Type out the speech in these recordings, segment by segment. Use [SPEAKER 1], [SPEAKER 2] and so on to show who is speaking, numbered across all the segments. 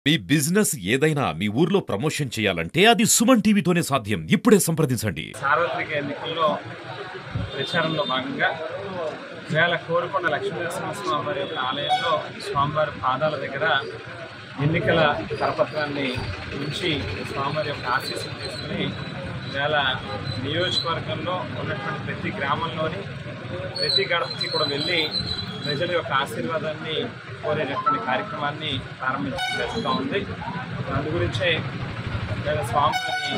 [SPEAKER 1] మీ business ఏదైనా మీ ఊర్లో promotion చేయాలంటే అది సుమన్ టీవీతోనే సాధ్యం ఇప్పుడే సంప్రదించండి
[SPEAKER 2] సార్వత్రిక ఎన్నికల్లో ప్రచారంలో భాగంగా వేళ కోరుకొండ లక్ష్మీనరసింహ స్వామివారి యొక్క ఆలయంలో స్వామివారి పాదాల దగ్గర ఎన్నికల కరపత్రాన్ని ఉంచి స్వామివారి యొక్క ఆశీస్సులు తీసుకుని వేళ నియోజకవర్గంలో ఉన్నటువంటి ప్రతి గ్రామంలోని ప్రతి గడపకి కూడా వెళ్ళి ప్రజల యొక్క ఆశీర్వాదాన్ని కోరేటటువంటి కార్యక్రమాన్ని ప్రారంభించడం జరుగుతూ ఉంది అందు గురించే వేళ స్వామివారి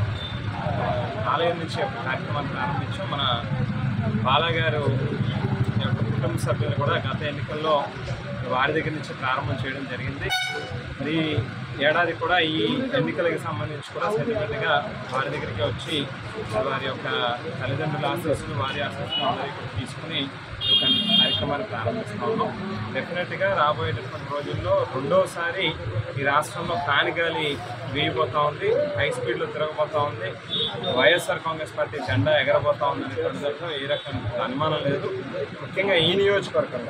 [SPEAKER 2] ఆలయం నుంచి ఒక కార్యక్రమాన్ని ప్రారంభించాం మన బాలాగారు యొక్క కుటుంబ సభ్యులు కూడా గత ఎన్నికల్లో వారి దగ్గర నుంచి ప్రారంభం చేయడం జరిగింది మరి ఈ ఏడాది కూడా ఈ ఎన్నికలకు సంబంధించి కూడా సెంటిమెంట్గా వారి దగ్గరికి వచ్చి వారి యొక్క తల్లిదండ్రుల ఆశీస్సులు వారి ఆశీస్సులు అందరి కూడా తీసుకుని ఈ యొక్క కార్యక్రమాన్ని ప్రారంభిస్తా ఉన్నాం డెఫినెట్గా రాబోయేటటువంటి రోజుల్లో రెండోసారి ఈ రాష్ట్రంలో ప్రాణిగాలి వేయబోతా ఉంది హై స్పీడ్లో తిరగబోతా ఉంది వైఎస్ఆర్ కాంగ్రెస్ పార్టీ జెండా ఎగరబోతా ఉంది అనేటువంటి దాంట్లో ఏ రకమైన అనుమానం లేదు ముఖ్యంగా ఈ నియోజకవర్గంలో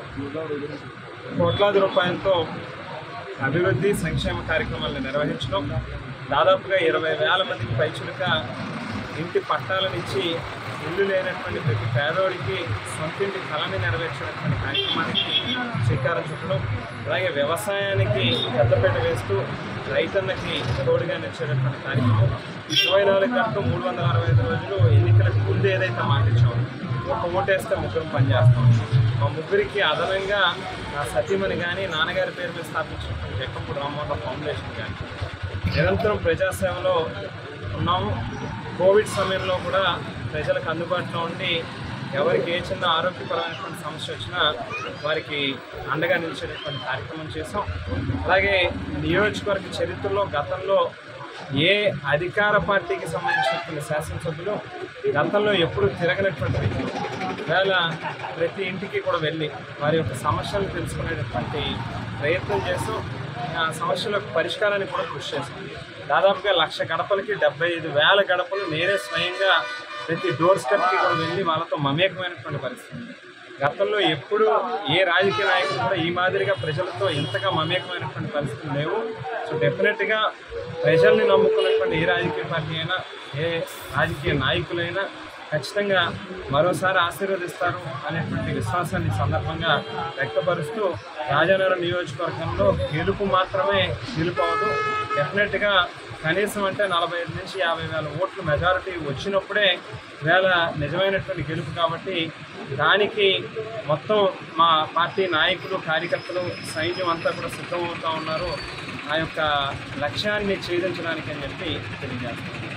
[SPEAKER 2] కోట్లాది రూపాయలతో అభివృద్ధి సంక్షేమ కార్యక్రమాలను నిర్వహించడం దాదాపుగా ఇరవై వేల మందికి పైచులుక ఇంటి పట్టాలను ఇచ్చి ఇల్లు లేనటువంటి ప్రతి పేదోడికి సొంతింటి కళని నెరవేర్చినటువంటి కార్యక్రమానికి శ్రీకారం చుట్టడం అలాగే వ్యవసాయానికి పెద్దపీట వేస్తూ రైతన్నకి తోడుగా నిలిచేటటువంటి కార్యక్రమం ఇరవై నాలుగు గంటలు మూడు వందల అరవై ఐదు రోజులు ఎన్నికలకు ముందు ఏదైతే మాటించామో ఒక ఓటేస్తే ముగ్గురు పనిచేస్తాం మా ముగ్గురికి అదనంగా నా సతీమణి కానీ నాన్నగారి పేరు మీద స్థాపించినటువంటి జక్కంపూడి రామ్మోహన్ రావు ఫౌండేషన్ కానీ నిరంతరం ప్రజాసేవలో ఉన్నాము కోవిడ్ సమయంలో కూడా ప్రజలకు అందుబాటులో ఉండి ఎవరికి ఏ చిన్న ఆరోగ్యపరమైనటువంటి సమస్య వచ్చినా వారికి అండగా నిలిచేటటువంటి కార్యక్రమం చేసాం అలాగే నియోజకవర్గ చరిత్రలో గతంలో ఏ అధికార పార్టీకి సంబంధించినటువంటి శాసనసభ్యులు గతంలో ఎప్పుడు తిరగనటువంటి వ్యక్తులు వేళ ప్రతి ఇంటికి కూడా వెళ్ళి వారి యొక్క సమస్యలు తెలుసుకునేటటువంటి ప్రయత్నం చేస్తూ ఆ సమస్యలకు పరిష్కారాన్ని కూడా కృషి చేశాం దాదాపుగా లక్ష గడపలకి డెబ్బై ఐదు వేల గడపలు నేనే స్వయంగా ప్రతి డోర్ స్టెప్కి కూడా వెళ్ళి వాళ్ళతో మమేకమైనటువంటి పరిస్థితి గతంలో ఎప్పుడు ఏ రాజకీయ నాయకులు కూడా ఈ మాదిరిగా ప్రజలతో ఇంతగా మమేకమైనటువంటి పరిస్థితులు లేవు సో డెఫినెట్గా ప్రజల్ని నమ్ముకున్నటువంటి ఏ రాజకీయ పార్టీ అయినా ఏ రాజకీయ నాయకులైనా ఖచ్చితంగా మరోసారి ఆశీర్వదిస్తారు అనేటువంటి విశ్వాసాన్ని ఈ సందర్భంగా వ్యక్తపరుస్తూ రాజానగరం నియోజకవర్గంలో గెలుపు మాత్రమే గెలుపు అవ్వదు డెఫినెట్గా కనీసం అంటే నలభై ఐదు నుంచి యాభై వేల ఓట్లు మెజారిటీ వచ్చినప్పుడే వేళ నిజమైనటువంటి గెలుపు కాబట్టి దానికి మొత్తం మా పార్టీ నాయకులు కార్యకర్తలు సైన్యం అంతా కూడా సిద్ధమవుతూ ఉన్నారు ఆ యొక్క లక్ష్యాన్ని ఛేదించడానికి అని చెప్పి తెలియజేస్తాను